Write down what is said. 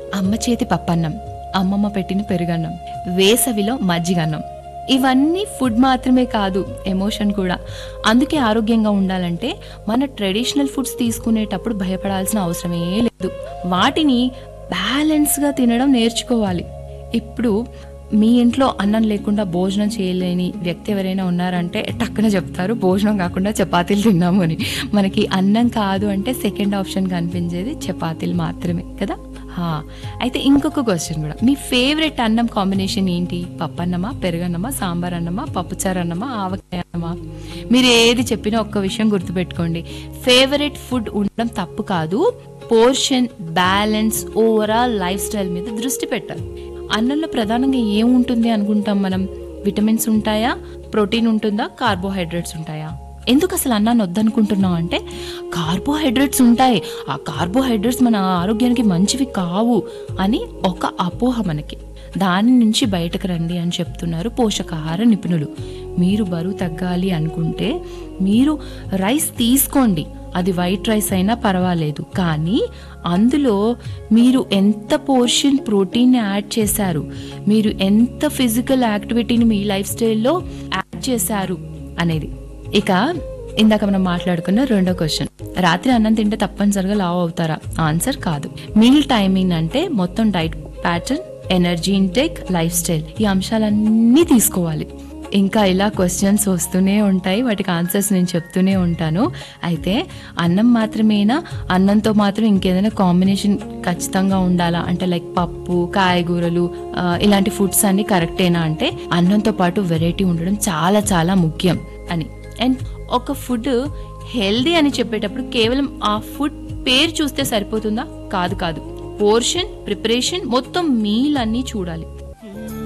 అమ్మ చేతి పప్పన్నం అమ్మమ్మ పెట్టిన పెరుగన్నం వేసవిలో మజ్జిగన్నం ఇవన్నీ ఫుడ్ మాత్రమే కాదు ఎమోషన్ కూడా అందుకే ఆరోగ్యంగా ఉండాలంటే మన ట్రెడిషనల్ ఫుడ్స్ తీసుకునేటప్పుడు భయపడాల్సిన అవసరమే లేదు వాటిని బ్యాలెన్స్గా తినడం నేర్చుకోవాలి ఇప్పుడు మీ ఇంట్లో అన్నం లేకుండా భోజనం చేయలేని వ్యక్తి ఎవరైనా ఉన్నారంటే టక్కున చెప్తారు భోజనం కాకుండా చపాతీలు తిన్నాము అని మనకి అన్నం కాదు అంటే సెకండ్ ఆప్షన్ కనిపించేది చపాతీలు మాత్రమే కదా హా, అయితే ఇంకొక క్వశ్చన్ కూడా మీ ఫేవరెట్ అన్నం కాంబినేషన్ ఏంటి పప్పన్నమా పెరుగన్నమా సాంబార్ అన్నమా పప్పుచారు అన్నమా ఆవకాయ అన్నమా మీరు ఏది చెప్పినా ఒక్క విషయం గుర్తుపెట్టుకోండి ఫేవరెట్ ఫుడ్ ఉండడం తప్పు కాదు portion balance overall lifestyle మీద దృష్టి పెట్టాలి అన్నంలో ప్రధానంగా ఏముంటుంది అనుకుంటాం మనం విటమిన్స్ ఉంటాయా ప్రోటీన్ ఉంటుందా కార్బోహైడ్రేట్స్ ఉంటాయా ఎందుకు అసలు అన్నాన్ని వద్దనుకుంటున్నాం అంటే కార్బోహైడ్రేట్స్ ఉంటాయి ఆ కార్బోహైడ్రేట్స్ మన ఆరోగ్యానికి మంచివి కావు అని ఒక అపోహ మనకి దాని నుంచి బయటకు రండి అని చెప్తున్నారు పోషకాహార నిపుణులు మీరు బరువు తగ్గాలి అనుకుంటే మీరు రైస్ తీసుకోండి అది వైట్ రైస్ అయినా పర్వాలేదు కానీ అందులో మీరు ఎంత పోర్షన్ ప్రోటీన్ యాడ్ చేశారు మీరు ఎంత ఫిజికల్ యాక్టివిటీని మీ లైఫ్ స్టైల్లో యాడ్ చేశారు అనేది ఇక ఇందాక మనం మాట్లాడుకున్న రెండో క్వశ్చన్ రాత్రి అన్నం తింటే తప్పనిసరిగా లావ్ అవుతారా ఆన్సర్ కాదు మీల్ టైమింగ్ అంటే మొత్తం diet pattern energy intake lifestyle ఈ అంశాలన్నీ తీసుకోవాలి ఇంకా ఇలా క్వశ్చన్స్ వస్తూనే ఉంటాయి వాటికి ఆన్సర్స్ నేను చెప్తూనే ఉంటాను అయితే అన్నం మాత్రమేనా అన్నంతో మాత్రం ఇంకేదైనా కాంబినేషన్ ఖచ్చితంగా ఉండాలా అంటే లైక్ పప్పు కాయగూరలు ఆ, ఇలాంటి ఫుడ్స్ అన్ని కరెక్టేనా అంటే అన్నంతో పాటు వెరైటీ ఉండడం చాలా చాలా ముఖ్యం అని అండ్ ఒక ఫుడ్ హెల్దీ అని చెప్పేటప్పుడు కేవలం ఆ ఫుడ్ పేరు చూస్తే సరిపోతుందా కాదు కాదు పోర్షన్ ప్రిపరేషన్ మొత్తం మీల్ అన్నీ చూడాలి